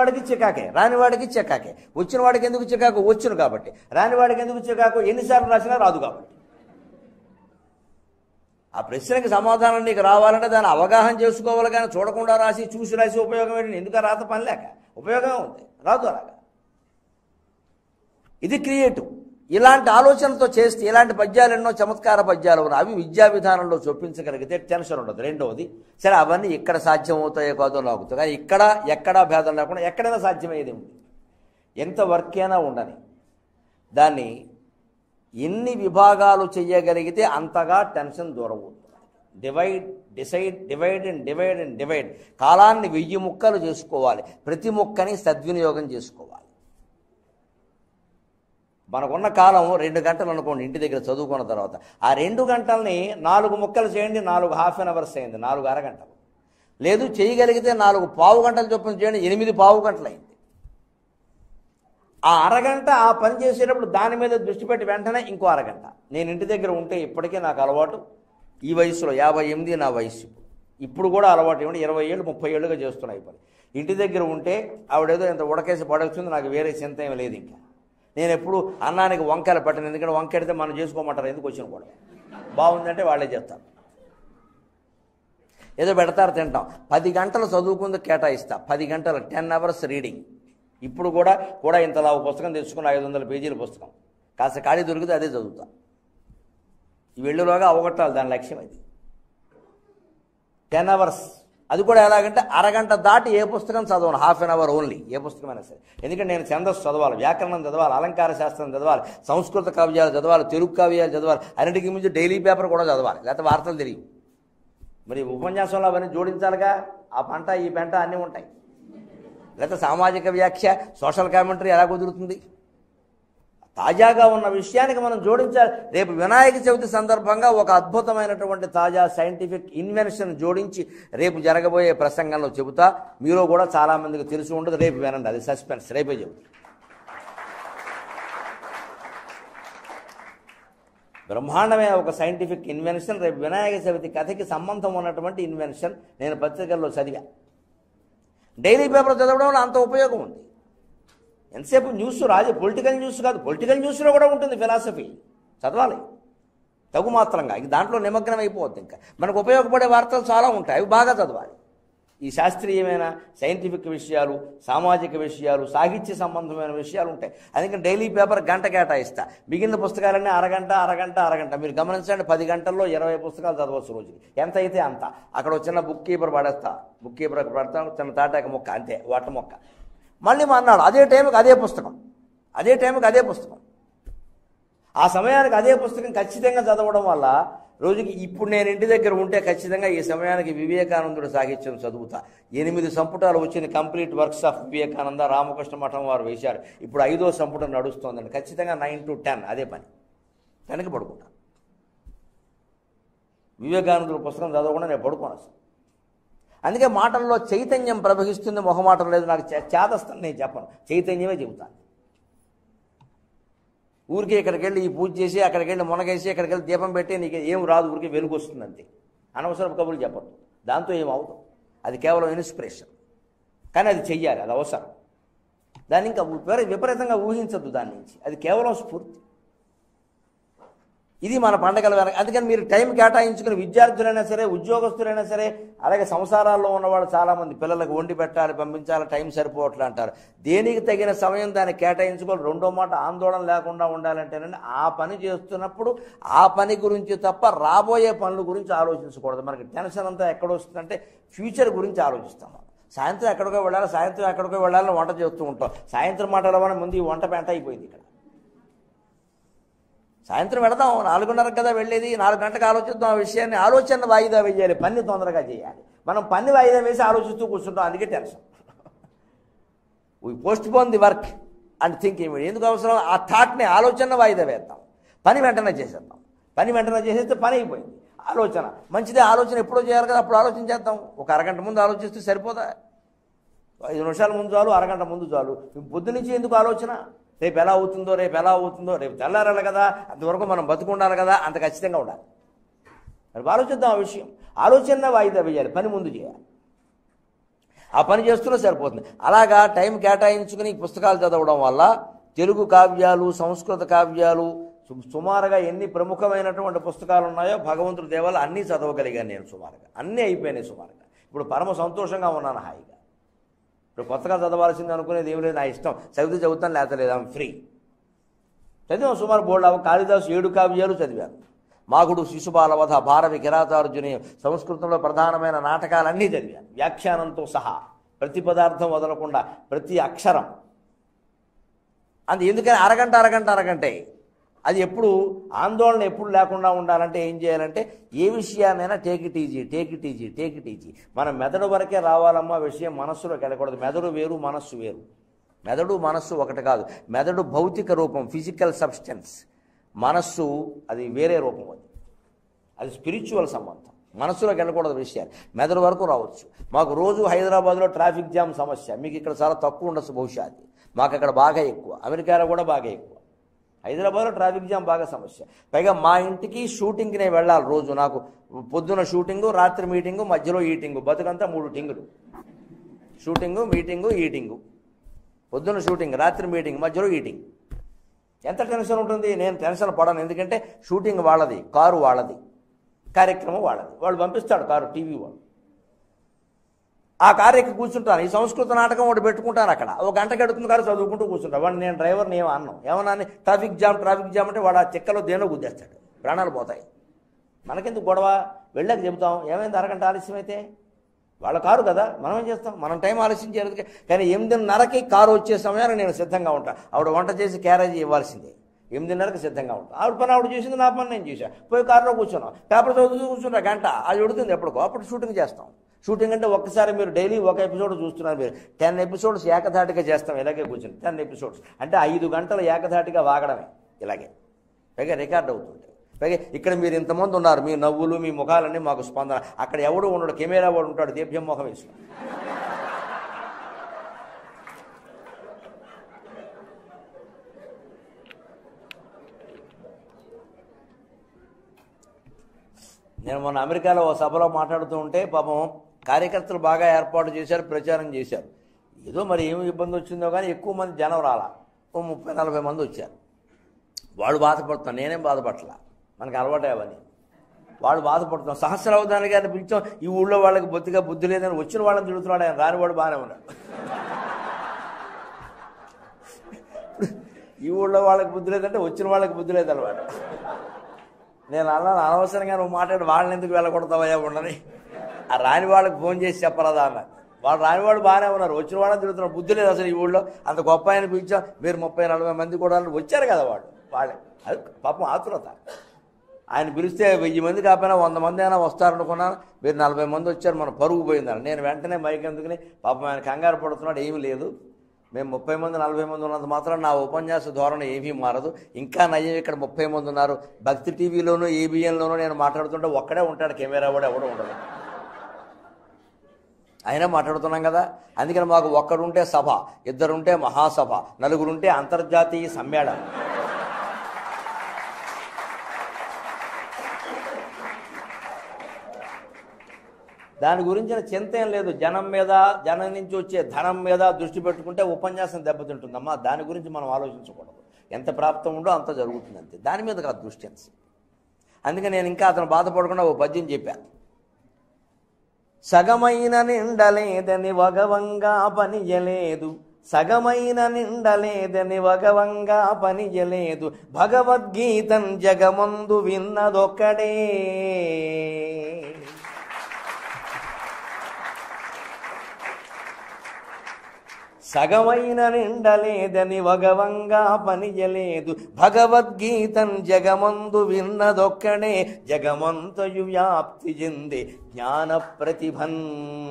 వాడికి చికాకే రాని వాడికి చికాకే వచ్చిన వాడికి ఎందుకు చికాకు వచ్చును కాబట్టి రాని వాడికి ఎందుకు చికాకు ఎన్నిసార్లు రాసినా రాదు కాబట్టి ఆ ప్రశ్నకి సమాధానం నీకు రావాలంటే దాన్ని అవగాహన చేసుకోవాలి కానీ చూడకుండా రాసి చూసి రాసి ఉపయోగం ఏంటి ఎందుకు ఆ రాత పని లేక ఉపయోగమే ఉంది రాదు అలాగా ఇది క్రియేటివ్ ఇలాంటి ఆలోచనతో చేస్తే ఇలాంటి పద్యాలు ఎన్నో చమత్కార పద్యాలు ఉన్నాయి అవి విద్యా విధానంలో చొప్పించగలిగితే టెన్షన్ ఉండదు రెండవది సరే అవన్నీ ఇక్కడ సాధ్యం అవుతాయో కాదో నాకు తెలియదు. కానీ ఇక్కడ ఎక్కడా భేదం లేకుండా ఎక్కడైనా సాధ్యమయ్యేది ఉంది ఎంత వర్క్ అయినా ఉండని దాన్ని ఎన్ని విభాగాలు చేయగలిగితే అంతగా టెన్షన్ దూరం అవుతుంది divide decide divide and divide and divide కాలాన్ని వెయ్యి ముక్కలు చేసుకోవాలి ప్రతి ముక్కని సద్వినియోగం చేసుకోవాలి మనకున్న కాలం రెండు గంటలు అనుకోండి ఇంటి దగ్గర చదువుకున్న తర్వాత ఆ రెండు గంటల్ని నాలుగు ముక్కలు చేయండి నాలుగు హాఫ్ అన్ అవర్స్ అయింది నాలుగు అరగంటలు లేదు చేయగలిగితే నాలుగు పావు గంటలు చొప్పున చేయండి ఎనిమిది పావు గంటలు అయింది ఆ అరగంట ఆ పని చేసేటప్పుడు దాని మీద దృష్టి పెట్టి వెంటనే ఇంకో అరగంట నేను ఇంటి దగ్గర ఉంటే ఇప్పటికే నాకు అలవాటు ఈ వయసులో యాభై ఎనిమిది నా వయసు ఇప్పుడు. ఇప్పుడు కూడా అలవాటు ఏమిటి ఇరవై ఏళ్ళు ముప్పై ఏళ్ళుగా చేస్తున్నాయి ఈ పని ఇంటి దగ్గర ఉంటే ఆవిడేదో ఇంత ఉడకేసి పడేస్తుంది నాకు వేరే చింత ఏమి లేదు ఇంకా నేను ఎప్పుడు అన్నానికి వంకాయలు పెట్టను ఎందుకంటే వంకాయడితే మనం చేసుకోమంటారు ఎందుకు వచ్చిన కూడా బాగుందంటే వాళ్ళే చేస్తారు ఏదో పెడతారు తింటాం పది గంటలు చదువుకుంది కేటాయిస్తా పది గంటలు టెన్ అవర్స్ రీడింగ్ ఇప్పుడు కూడా కూడా ఇంతలా ఒక పుస్తకం తెచ్చుకున్న ఐదు వందల పేజీల పుస్తకం కాస్త ఖాళీ దొరికితే అదే చదువుతా ఈ వెళ్ళులోగా అవగొట్టాలి దాని లక్ష్యం అది టెన్ అవర్స్ అది కూడా ఎలాగంటే అరగంట దాటి ఏ పుస్తకం చదవను హాఫ్ అన్ అవర్ ఓన్లీ ఏ పుస్తకమైనా సరే ఎందుకంటే నేను ఛందస్సు చదవాలి వ్యాకరణం చదవాలి అలంకార శాస్త్రం చదవాలి సంస్కృత కావ్యాలు చదవాలి తెలుగు కావ్యాలు చదవాలి అన్నిటికీ మించి డైలీ పేపర్ కూడా చదవాలి లేకపోతే వార్తలు తెలియవు మరి ఉపన్యాసంలో అవన్నీ జోడించాలిగా ఆ పంట ఈ పెంట అన్నీ ఉంటాయి లేకపోతే సామాజిక వ్యాఖ్య సోషల్ కామెంటరీ ఎలా కుదురుతుంది తాజాగా ఉన్న విషయానికి మనం జోడించాలి రేపు వినాయక చవితి సందర్భంగా ఒక అద్భుతమైనటువంటి తాజా సైంటిఫిక్ ఇన్వెన్షన్ జోడించి రేపు జరగబోయే ప్రసంగంలో చెబుతా మీలో కూడా చాలామందికి తెలిసి ఉండదు రేపు వినండి అది సస్పెన్స్ రేపే చెబుతా బ్రహ్మాండమైన ఒక సైంటిఫిక్ ఇన్వెన్షన్ రేపు వినాయక చవితి కథకి సంబంధం ఉన్నటువంటి ఇన్వెన్షన్ నేను పత్రికల్లో చదివా డైలీ పేపర్ చదవడం వల్ల అంత ఉపయోగం ఉంది ఎంతసేపు న్యూస్ రాజు పొలిటికల్ న్యూస్ కాదు పొలిటికల్ న్యూస్లో కూడా ఉంటుంది ఫిలాసఫీ చదవాలి తగు మాత్రంగా ఇక దాంట్లో నిమగ్నం అయిపోవద్దు ఇంకా మనకు ఉపయోగపడే వార్తలు చాలా ఉంటాయి అవి బాగా చదవాలి ఈ శాస్త్రీయమైన సైంటిఫిక్ విషయాలు సామాజిక విషయాలు సాహిత్య సంబంధమైన విషయాలు ఉంటాయి అందుకని డైలీ పేపర్ గంట కేటాయిస్తా మిగిలిన పుస్తకాలన్నీ అరగంట అరగంట అరగంట మీరు గమనించండి పది గంటల్లో ఇరవై పుస్తకాలు చదవచ్చు రోజుకి ఎంత అయితే అంత అక్కడ ఒక చిన్న బుక్ కీపర్ పడేస్తా బుక్ కీపర్ పడతాను చిన్న తాటాక మొక్క అంతే వాట మొక్క మళ్ళీ మన్నాడు అదే టైంకి అదే పుస్తకం అదే టైంకి అదే పుస్తకం ఆ సమయానికి అదే పుస్తకం ఖచ్చితంగా చదవడం వల్ల రోజుకి ఇప్పుడు నేను ఇంటి దగ్గర ఉంటే ఖచ్చితంగా ఈ సమయానికి వివేకానందుడు సాహిత్యం చదువుతా ఎనిమిది సంపుటాలు వచ్చిన complete works of Vivekananda Ramakrishna Math వారు వేశారు ఇప్పుడు ఐదో సంపుటం నడుస్తోందండి ఖచ్చితంగా నైన్ టు టెన్ అదే పని టెన్కి పడుకుంటా వివేకానందుడు పుస్తకం చదవకుండా నేను పడుకోను అసలు అందుకే మాటల్లో చైతన్యం ప్రవహిస్తుంది మొహమాటం లేదు నాకు చే- చేతస్థం నేను చెప్పను చైతన్యమే చెబుతాను ఊరికి ఇక్కడికి వెళ్ళి ఈ పూజ చేసి అక్కడికి వెళ్ళి మునగేసి అక్కడికి వెళ్ళి దీపం పెట్టి నీకు ఏం రాదు ఊరికి వెలుగు వస్తుంది అంతే అనవసరపు కబుర్లు చెప్పదు దాంతో ఏం అవుతాం అది కేవలం ఇన్స్పిరేషన్ కానీ అది చెయ్యాలి అది అవసరం దాన్ని ఇంకా విపరీ- విపరీతంగా ఊహించద్దు దాని నుంచి అది కేవలం స్ఫూర్తి ఇది మన పండగల వెనక అందుకని మీరు టైం కేటాయించుకుని విద్యార్థులైనా సరే ఉద్యోగస్తులైనా సరే అలాగే సంసారాల్లో ఉన్నవాళ్ళు చాలామంది పిల్లలకు వండి పెట్టాలి పంపించాలి టైం సరిపోవట్లే అంటారు దేనికి తగిన సమయం దాన్ని కేటాయించుకోవాలి రెండో మాట ఆందోళన లేకుండా ఉండాలంటేనండి ఆ పని చేస్తున్నప్పుడు ఆ పని గురించి తప్ప రాబోయే పనుల గురించి ఆలోచించకూడదు మనకి టెన్షన్ అంతా ఎక్కడ వస్తుందంటే ఫ్యూచర్ గురించి ఆలోచిస్తాం మనం. సాయంత్రం ఎక్కడికో వెళ్ళాలి సాయంత్రం ఎక్కడికో వెళ్ళాలని వంట చేస్తూ ఉంటాం సాయంత్రం మాటల ముందు ఈ వంట పెంట అయిపోయింది ఇక్కడ సాయంత్రం వెళదాం నాలుగున్నరకు కదా వెళ్ళేది నాలుగు గంటలకు ఆలోచిద్దాం ఆ విషయాన్ని ఆలోచన వాయిదా వేయాలి పని తొందరగా చేయాలి మనం పని వాయిదా వేసి ఆలోచిస్తూ కూర్చుంటాం అందుకే tension we postpone the work and think ఏమి ఎందుకు అవసరం ఆ థాట్ని ఆలోచన వాయిదా వేద్దాం పని వెంటనే చేసేద్దాం పని వెంటనే చేసేస్తే పని అయిపోయింది ఆలోచన మంచిదే ఆలోచన ఎప్పుడో చేయాలి కదా అప్పుడు ఆలోచన చేద్దాం ఒక అరగంట ముందు ఆలోచిస్తే సరిపోదా ఐదు నిమిషాల ముందు చాలు అరగంట ముందు చాలు పొద్దు నుంచి ఎందుకు ఆలోచన రేపు ఎలా అవుతుందో రేపు ఎలా అవుతుందో రేపు తెల్లారాలి కదా అంతవరకు మనం బతుకుండాలి కదా అంత ఖచ్చితంగా ఉండాలి మరి ఆలోచిద్దాం ఆ విషయం ఆలోచన వాయిదా వేయాలి పని ముందు చేయాలి ఆ పని చేస్తూనే సరిపోతుంది అలాగా టైం కేటాయించుకుని ఈ పుస్తకాలు చదవడం వల్ల తెలుగు కావ్యాలు సంస్కృత కావ్యాలు సు- సుమారుగా ఎన్ని ప్రముఖమైనటువంటి పుస్తకాలు ఉన్నాయో భగవంతుడి దేవాలు అన్నీ చదవగలిగాను నేను సుమారుగా అన్నీ అయిపోయినాయి సుమారుగా ఇప్పుడు పరమ సంతోషంగా ఉన్నాను హాయిగా ఇప్పుడు కొత్తగా చదవాల్సింది అనుకునేది ఏం లేదు నా ఇష్టం చదివితే చదువుతాను లేకపోతే లేదు ఐమ్ ఫ్రీ చదివాం సుమారు బోర్డు కాళిదాసు ఏడు కావ్యాలు చదివాను మాగుడు శిశుపాలవధ భారవి కిరాతార్జుని సంస్కృతంలో ప్రధానమైన నాటకాలన్నీ చదివాను వ్యాఖ్యానంతో సహా ప్రతి పదార్థం వదలకుండా ప్రతి అక్షరం అది ఎందుకని అరగంట అరగంట అరగంటే అది ఎప్పుడు ఆందోళన ఎప్పుడు లేకుండా ఉండాలంటే ఏం చేయాలంటే ఏ విషయాన్నైనా take it easy take it easy take it easy మన మెదడు వరకే రావాలమ్మా విషయం మనస్సులోకి వెళ్ళకూడదు మెదడు వేరు మనస్సు వేరు మెదడు మనస్సు ఒకటి కాదు మెదడు భౌతిక రూపం ఫిజికల్ సబ్స్టెన్స్ మనస్సు అది వేరే రూపం అది అది స్పిరిచువల్ సంబంధం మనసులోకి వెళ్ళకూడదు విషయాలు మెదడు వరకు రావచ్చు మాకు రోజు హైదరాబాద్లో ట్రాఫిక్ జామ్ సమస్య మీకు ఇక్కడ చాలా తక్కువ ఉండొచ్చు బహుశా అది మాకు అక్కడ బాగా ఎక్కువ అమెరికాలో కూడా బాగా ఎక్కువ హైదరాబాద్లో ట్రాఫిక్ జామ్ బాగా సమస్య పైగా మా ఇంటికి షూటింగ్కి నేను వెళ్ళాలి రోజు నాకు పొద్దున షూటింగు రాత్రి మీటింగు మధ్యలో ఈటింగు బతుకంతా మూడు టింగులు షూటింగు మీటింగు ఈటింగు పొద్దున షూటింగ్ రాత్రి మీటింగ్ మధ్యలో ఈటింగ్ ఎంత టెన్షన్ ఉంటుంది నేను టెన్షన్ పడను ఎందుకంటే షూటింగ్ వాళ్ళది కారు వాళ్ళది కార్యక్రమం వాళ్ళది వాళ్ళు పంపిస్తాడు కారు టీవీ వాళ్ళు ఆ కారు ఎక్కి కూర్చుంటాను ఈ సంస్కృత నాటకం ఒకటి పెట్టుకుంటాను అక్కడ ఒక గంట గడుపుతున్న కారు చదువుకుంటూ కూర్చుంటాను వాడిని నేను డ్రైవర్ని ఏమో అన్నాం ఏమన్నా అని ట్రాఫిక్ జామ్ ట్రాఫిక్ జామ్ అంటే వాడు ఆ చెక్కలో దేనో గుద్దేస్తాడు ప్రాణాలు పోతాయి మనకెందుకు గొడవ వెళ్ళాక చెబుతాం ఏమైంది అరగంట ఆలస్యం అయితే వాళ్ళ కారు కదా మనం ఏం చేస్తాం మనం టైం ఆలస్యం చేయలేదు కానీ ఎనిమిదిన్నరకి కారు వచ్చే సమయానికి నేను సిద్ధంగా ఉంటా ఆవిడ వంట చేసి క్యారేజీ ఇవ్వాల్సిందే ఎనిమిదిన్నరకు సిద్ధంగా ఉంటా ఆవిడ పని ఆవిడ చేసింది నా పని నేను చేశా పోయి కారులో కూర్చున్నాం పేపర్ చదువుతూ కూర్చున్నా గంట అది ఉడుతుంది ఎప్పటికో అప్పుడు షూటింగ్ చేస్తాం షూటింగ్ అంటే ఒక్కసారి మీరు డైలీ ఒక ఎపిసోడ్ చూస్తున్నారు మీరు టెన్ ఎపిసోడ్స్ ఏకధాటిగా చేస్తాం ఇలాగే కూర్చుని టెన్ ఎపిసోడ్స్ అంటే ఐదు గంటలు ఏకధాటిగా వాగడమే ఇలాగే పైగా రికార్డ్ అవుతుంది పైగా ఇక్కడ మీరు ఇంతమంది ఉన్నారు మీ నవ్వులు మీ ముఖాలన్నీ మాకు స్పందన అక్కడ ఎవడు ఉండడు కెమెరా వాడు ఉంటాడు దీప్యం ముఖం వేసి నేను మొన్న అమెరికాలో ఓ సభలో మాట్లాడుతూ ఉంటే పాపం కార్యకర్తలు బాగా ఏర్పాటు చేశారు ప్రచారం చేశారు ఏదో మరి ఏమి ఇబ్బంది వచ్చిందో కానీ ఎక్కువ మంది జనం రాలా ఓ ముప్పై నలభై మంది వచ్చారు వాళ్ళు బాధపడుతున్నారు నేనేం బాధపడలా మనకు అలవాటే అవన్నీ వాడు బాధపడుతున్నాం సహస్రావధాని గారిని పిలిచాం ఈ ఊళ్ళో వాళ్ళకి బొత్తిగా బుద్ధి లేదని వచ్చిన వాళ్ళని తిడుతున్నాడు ఆయన రాని వాడు బాగానే ఉన్నాడు ఈ ఊళ్ళో వాళ్ళకి బుద్ధి లేదంటే వచ్చిన వాళ్ళకి బుద్ధి లేదన్నమాట నేను అలా అనవసరంగా నువ్వు మాట్లాడి వాళ్ళని ఎందుకు వెళ్ళకూడతావయ్యా ఉండని ఆ రాని వాళ్ళకి ఫోన్ చేసి చెప్పరాదా అన్న వాళ్ళు రాని వాళ్ళు బాగానే ఉన్నారు వచ్చిన వాళ్ళని తిరుగుతున్నారు బుద్ధి లేదు అసలు ఈ ఊళ్ళో అంత గొప్ప ఆయన పిలిచాం మీరు ముప్పై నలభై మంది కూడా వచ్చారు కదా వాళ్ళు వాళ్ళే అది పాపం ఆతురత ఆయన పిలిస్తే వెయ్యి మంది కాకపోయినా వంద మంది అయినా వస్తారనుకున్నాను మీరు నలభై మంది వచ్చారు మన పరుగు పోయిందని నేను వెంటనే మైక్ ఎందుకుని పాపం ఆయన కంగారు పడుతున్నాడు ఏమీ లేదు మేము ముప్పై మంది నలభై మంది ఉన్నంత మాత్రం నా ఉపన్యాస ధోరణి ఏమీ మారదు ఇంకా నయ్యం ఇక్కడ ముప్పై మంది ఉన్నారు భక్తి టీవీలోనూ ఏబిఎన్లోనూ నేను మాట్లాడుతుంటే ఒక్కడే ఉంటాడు కెమెరా కూడా ఎవడో ఉండదు అయినా మాట్లాడుతున్నాం కదా అందుకని మాకు ఒక్కడుంటే సభ ఇద్దరుంటే మహాసభ నలుగురుంటే అంతర్జాతీయ సమ్మేళనం దాని గురించిన చింత ఏం లేదు జనం మీద జనం నుంచి వచ్చే ధనం మీద దృష్టి పెట్టుకుంటే ఉపన్యాసం దెబ్బతింటుందమ్మా దాని గురించి మనం ఆలోచించకూడదు ఎంత ప్రాప్తం ఉందో అంత జరుగుతుంది అంతే దాని మీద కాదు దృష్టి అంత అందుకని నేను ఇంకా అతను బాధపడకుండా ఓ పద్యం చెప్పాను సగమైన నిండలేదని వగవంగా పనియలేదు సగమైన నిండలేదని వగవంగా పనియలేదు భగవద్గీతం జగమందు విన్నదొక్కడే సగమైన నిండలేదని వగవంగా పనియలేదు భగవద్గీతం జగమందు విన్నదొక్కడే జగమంతయు వ్యాప్తి చెంది జ్ఞాన ప్రతిభన్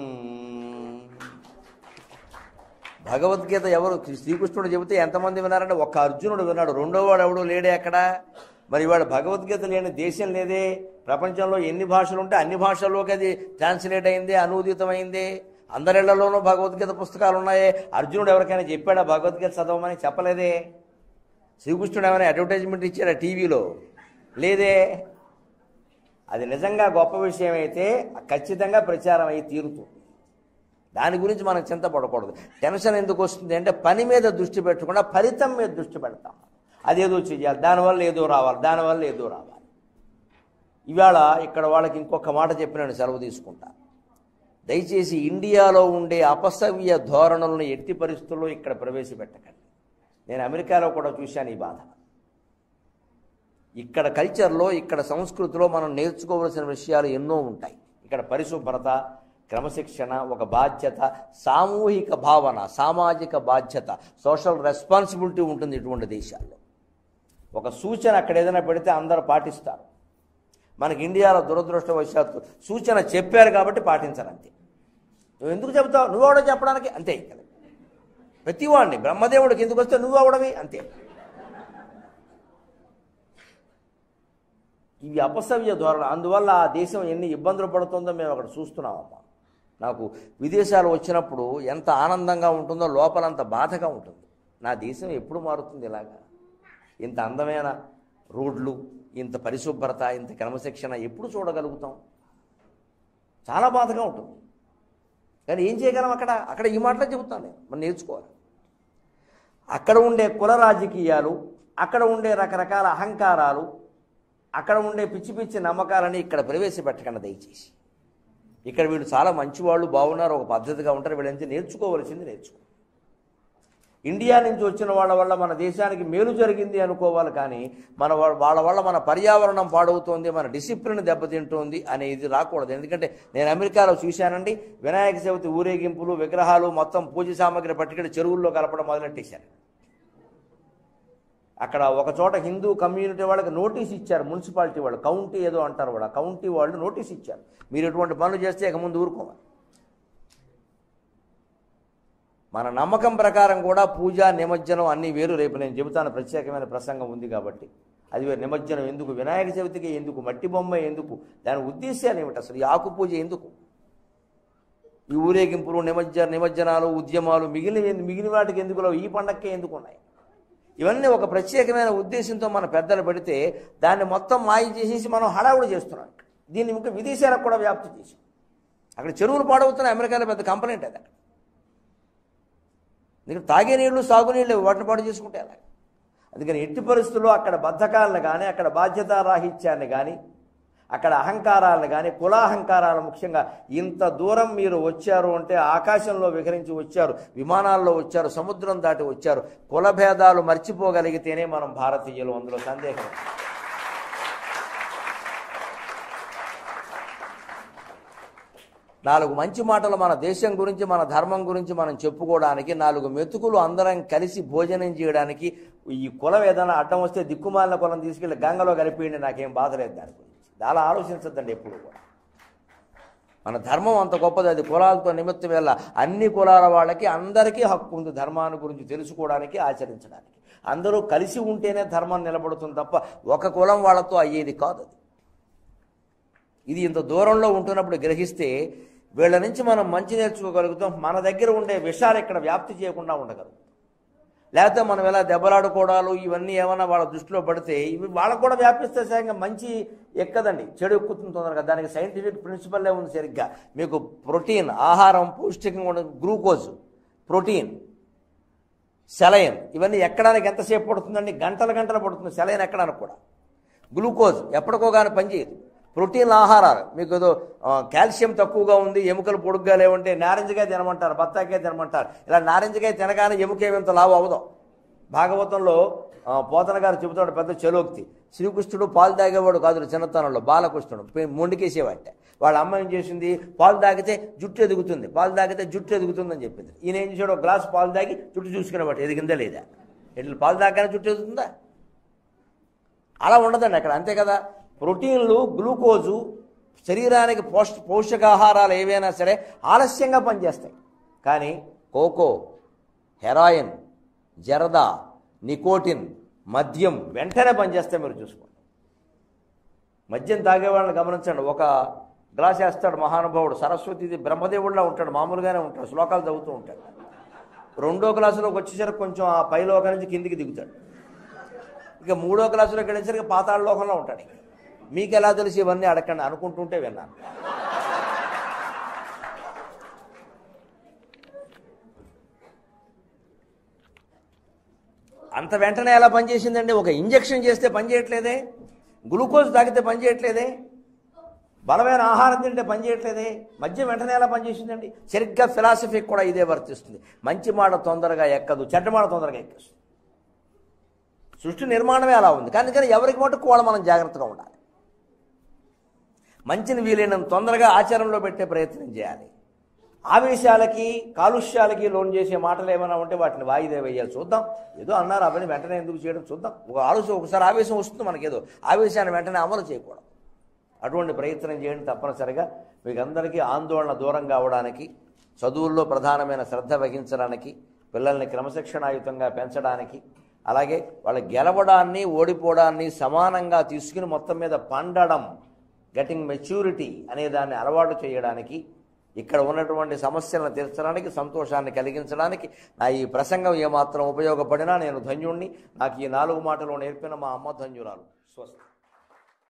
భగవద్గీత ఎవరు శ్రీకృష్ణుడు చెబితే ఎంతమంది విన్నారంటే ఒక్క అర్జునుడు విన్నాడు రెండో వాడు ఎవడు లేడే అక్కడ మరి వాడు భగవద్గీత లేని దేశం లేదే ప్రపంచంలో ఎన్ని భాషలు ఉంటే అన్ని భాషల్లోకి అది ట్రాన్స్లేట్ అయింది అనూదితమైంది అందరిళ్లలోనూ భగవద్గీత పుస్తకాలు ఉన్నాయే అర్జునుడు ఎవరికైనా చెప్పాడా భగవద్గీత చదవమని చెప్పలేదే శ్రీకృష్ణుడు ఏమైనా అడ్వర్టైజ్మెంట్ ఇచ్చాడా టీవీలో లేదే అది నిజంగా గొప్ప విషయం అయితే ఖచ్చితంగా ప్రచారం అయి తీరుతుంది దాని గురించి మనం చింతపడకూడదు టెన్షన్ ఎందుకు వస్తుంది అంటే పని మీద దృష్టి పెట్టకుండా ఫలితం మీద దృష్టి పెడతాం అదేదో చెయ్యాలి దానివల్ల ఏదో రావాలి దానివల్ల ఏదో రావాలి ఇవాళ ఇక్కడ వాళ్ళకి ఇంకొక మాట చెప్పినాను సెలవు తీసుకుంటా దయచేసి ఇండియాలో ఉండే అపసవ్య ధోరణులను ఎట్టి పరిస్థితుల్లో ఇక్కడ ప్రవేశపెట్టకండి నేను అమెరికాలో కూడా చూశాను ఈ బాధ ఇక్కడ కల్చర్లో ఇక్కడ సంస్కృతిలో మనం నేర్చుకోవలసిన విషయాలు ఎన్నో ఉంటాయి ఇక్కడ పరిశుభ్రత క్రమశిక్షణ ఒక బాధ్యత సామూహిక భావన సామాజిక బాధ్యత సోషల్ రెస్పాన్సిబిలిటీ ఉంటుంది ఇటువంటి దేశాల్లో ఒక సూచన అక్కడ ఏదైనా పెడితే అందరూ పాటిస్తారు మనకి ఇండియాలో దురదృష్టవశాత్తు సూచన చెప్పారు కాబట్టి పాటించరు అంతే నువ్వు ఎందుకు చెబుతావు నువ్వెవడో చెప్పడానికి అంతే ఇక్కడ ప్రతివాడిని బ్రహ్మదేవుడికి ఎందుకు వస్తే నువ్వు అవడవి అంతే ఇవి అపసవ్య ధోరణ అందువల్ల ఆ దేశం ఎన్ని ఇబ్బందులు పడుతుందో మేము అక్కడ చూస్తున్నామమ్మా నాకు విదేశాలు వచ్చినప్పుడు ఎంత ఆనందంగా ఉంటుందో లోపలంత బాధగా ఉంటుంది నా దేశం ఎప్పుడు మారుతుంది ఇలాగా ఇంత అందమైన రోడ్లు ఇంత పరిశుభ్రత ఇంత క్రమశిక్షణ ఎప్పుడు చూడగలుగుతాం చాలా బాధగా ఉంటుంది కానీ ఏం చేయగలం అక్కడ అక్కడ ఈ మాటలే చెబుతాను నేను మనం నేర్చుకోవాలి అక్కడ ఉండే కుల రాజకీయాలు అక్కడ ఉండే రకరకాల అహంకారాలు అక్కడ ఉండే పిచ్చి పిచ్చి నమ్మకాలని ఇక్కడ ప్రవేశపెట్టకండి దయచేసి ఇక్కడ వీళ్ళు చాలా మంచివాళ్ళు బాగున్నారు ఒక పద్ధతిగా ఉంటారు వీళ్ళంతా నేర్చుకోవలసింది నేర్చుకో ఇండియా నుంచి వచ్చిన వాళ్ళ వల్ల మన దేశానికి మేలు జరిగింది అనుకోవాలి కానీ మన వా- వాళ్ళ వల్ల మన పర్యావరణం పాడవుతోంది మన డిసిప్లిన్ దెబ్బతింటోంది అనేది రాకూడదు ఎందుకంటే నేను అమెరికాలో చూశానండి వినాయక చవితి ఊరేగింపులు విగ్రహాలు మొత్తం పూజ సామాగ్రి పట్టుకెళ్ళి చెరువుల్లో కలపడం మొదలెట్టేశారు అక్కడ ఒక చోట హిందూ కమ్యూనిటీ వాళ్ళకి నోటీస్ ఇచ్చారు మున్సిపాలిటీ వాళ్ళు కౌంటీ ఏదో అంటారు వాళ్ళు కౌంటీ వాళ్ళు నోటీస్ ఇచ్చారు మీరు ఎటువంటి పనులు చేస్తే ఇక ముందు ఊరుకోవాలి మన నమ్మకం ప్రకారం కూడా పూజ నిమజ్జనం అన్నీ వేరు రేపు నేను చెబుతాను ప్రత్యేకమైన ప్రసంగం ఉంది కాబట్టి అది వేరు నిమజ్జనం ఎందుకు వినాయక చవితికి ఎందుకు మట్టి బొమ్మ ఎందుకు దాని ఉద్దేశాలు ఏమిటి అసలు ఈ ఆకు పూజ ఎందుకు ఈ ఊరేగింపులు నిమజ్జ నిమజ్జనాలు ఉద్యమాలు మిగిలిన మిగిలిన వాటికి ఎందుకు లేవు? ఈ పండక్కే ఎందుకు ఉన్నాయి ఇవన్నీ ఒక ప్రత్యేకమైన ఉద్దేశంతో మన పెద్దలు పెడితే దాన్ని మొత్తం మాయ చేసేసి మనం హడావుడి చేస్తున్నాం దీన్ని ఇంకా విదేశాలకు కూడా వ్యాప్తి చేసాం అక్కడ చెరువులు పాడవుతున్నాయి అమెరికాలో పెద్ద కంప్లైంట్ అది అక్కడ నీకు తాగే నీళ్లు సాగునీళ్ళు వాటిని పాటు చేసుకుంటే ఎలా అందుకని ఎట్టి పరిస్థితుల్లో అక్కడ బద్ధకాలను కానీ అక్కడ బాధ్యతారాహిత్యాన్ని కానీ అక్కడ అహంకారాలను కానీ కులాహంకారాలు ముఖ్యంగా ఇంత దూరం మీరు వచ్చారు అంటే ఆకాశంలో విహరించి వచ్చారు విమానాల్లో వచ్చారు సముద్రం దాటి వచ్చారు కుల భేదాలు మర్చిపోగలిగితేనే మనం భారతీయులు అందులో సందేహం లేదు. నాలుగు మంచి మాటలు మన దేశం గురించి మన ధర్మం గురించి మనం చెప్పుకోవడానికి నాలుగు మెతుకులు అందరం కలిసి భోజనం చేయడానికి ఈ కులం ఏదైనా అడ్డం వస్తే దిక్కుమాలిన కులం తీసుకెళ్ళి గంగలో కలిపేయండి నాకేం బాధ లేదు దాని గురించి అలా ఆలోచించద్దండి ఎప్పుడు కూడా మన ధర్మం అంత గొప్పది అది కులాలతో నిమిత్తం వెళ్ళ అన్ని కులాల వాళ్ళకి అందరికీ హక్కు ఉంది ధర్మాన్ని గురించి తెలుసుకోవడానికి ఆచరించడానికి అందరూ కలిసి ఉంటేనే ధర్మం నిలబడుతుంది తప్ప ఒక కులం వాళ్ళతో అయ్యేది కాదు అది ఇది ఇంత దూరంలో ఉంటున్నప్పుడు గ్రహిస్తే వీళ్ళ నుంచి మనం మంచి నేర్చుకోగలుగుతాం మన దగ్గర ఉండే విషయాలు ఇక్కడ వ్యాప్తి చేయకుండా ఉండగలుగుతాం లేకపోతే మనం ఎలా దెబ్బలాడుకోవడాలు ఇవన్నీ ఏమైనా వాళ్ళ దృష్టిలో పడితే ఇవి వాళ్ళకు కూడా వ్యాపిస్తే సరిగ్గా మంచి ఎక్కదండి చెడు ఎక్కుతుంది తొందరగా దానికి సైంటిఫిక్ ప్రిన్సిపల్లే ఉంది సరిగ్గా మీకు ప్రోటీన్ ఆహారం పౌష్టికంగా ఉండే గ్లూకోజ్ ప్రోటీన్ సెలైన్ ఇవన్నీ ఎక్కడానికి ఎంతసేపు పడుతుందండి గంటల గంటలు పడుతుంది సెలైన్ ఎక్కడానికి కూడా గ్లూకోజ్ ఎప్పటికో కానీ పనిచేయదు ప్రోటీన్ ఆహారాలు మీకు ఏదో ఆ, కాల్షియం తక్కువగా ఉంది ఎముకలు పొడుగ్గా లేవంటే నారింజకాయ తినమంటారు బత్తాకాయ తినమంటారు ఇలా నారింజకాయ తినగానే ఎముక ఏమింత లావు అవదాం భాగవతంలో ఆ, పోతన గారు చెబుతాడు పెద్ద చలోక్తి శ్రీకృష్ణుడు పాలు తాగేవాడు కాదు చిన్నతనంలో బాలకృష్ణుడు పే- మొండికేసేవాట వాళ్ళ అమ్మ ఏం చేసింది పాలు తాగితే జుట్టు ఎదుగుతుంది పాలు తాగితే జుట్టు ఎదుగుతుందని చెప్పింది ఈయన ఏం చేశాడు ఒక గ్లాస్ పాలు తాగి జుట్టు చూసుకునేవాడు ఎదిగిందా లేదా ఎట్లా పాలు తాగానే జుట్టు ఎదుగుతుందా అలా ఉండదండి అక్కడ అంతే కదా ప్రోటీన్లు గ్లూకోజు శరీరానికి పోష పోషకాహారాలు ఏవైనా సరే ఆలస్యంగా పనిచేస్తాయి కానీ కోకో హెరాయిన్ జరదా నికోటిన్ మద్యం వెంటనే పనిచేస్తాయి మీరు చూసుకోండి మద్యం తాగే వాళ్ళని గమనించండి ఒక గ్లాస్ వేస్తాడు మహానుభావుడు సరస్వతి బ్రహ్మదేవుడిలా ఉంటాడు మామూలుగానే ఉంటాడు శ్లోకాలు చదువుతూ ఉంటాడు రెండో క్లాసులోకి వచ్చేసరికి కొంచెం ఆ పైలోక నుంచి కిందికి దిగుతాడు ఇక మూడో క్లాసులోకి వెళ్ళేసరికి పాతాళ లోకంలో ఉంటాడు ఇక. మీకు ఎలా తెలిసి ఇవన్నీ అడగండి అనుకుంటుంటే విన్నాను అంత వెంటనే ఎలా పనిచేసిందండి ఒక ఇంజెక్షన్ చేస్తే పని చేయట్లేదే గ్లూకోజ్ తాగితే పని చేయట్లేదే బలమైన ఆహారం తింటే పని చేయట్లేదే మద్యం వెంటనే ఎలా పనిచేసిందండి సరిగ్గా ఫిలాసఫీకి కూడా ఇదే వర్తిస్తుంది మంచి మాట తొందరగా ఎక్కదు చెడ్డ మాట తొందరగా ఎక్కేస్తుంది సృష్టి నిర్మాణమే అలా ఉంది కానీ కానీ ఎవరికి మటుకు వాళ్ళు మనం జాగ్రత్తగా ఉండాలి మంచిని వీలైనంత తొందరగా ఆచరణలో పెట్టే ప్రయత్నం చేయాలి ఆవేశాలకి కాలుష్యాలకి లోన్ చేసే మాటలు ఏమైనా ఉంటే వాటిని వాయిదా వేయాలి చూద్దాం ఏదో అన్నారు అవన్నీ వెంటనే ఎందుకు చేయడం చూద్దాం ఒక ఆలోచన ఒకసారి ఆవేశం వస్తుంది మనకేదో ఆవేశాన్ని వెంటనే అమలు చేయకూడదు అటువంటి ప్రయత్నం చేయండి తప్పనిసరిగా మీకు అందరికీ ఆందోళన దూరంగా అవడానికి చదువుల్లో ప్రధానమైన శ్రద్ధ వహించడానికి పిల్లల్ని క్రమశిక్షణాయుతంగా పెంచడానికి అలాగే వాళ్ళ గెలవడాన్ని ఓడిపోవడాన్ని సమానంగా తీసుకుని మొత్తం మీద పండడం గెటింగ్ మెచ్యూరిటీ అనే దాన్ని అలవాటు చేయడానికి ఇక్కడ ఉన్నటువంటి సమస్యలను తీర్చడానికి సంతోషాన్ని కలిగించడానికి నా ఈ ప్రసంగం ఏమాత్రం ఉపయోగపడినా నేను ధన్యుణ్ణి నాకు ఈ నాలుగు మాటలు నేర్పిన మా అమ్మ ధన్యురాలు స్వస్తి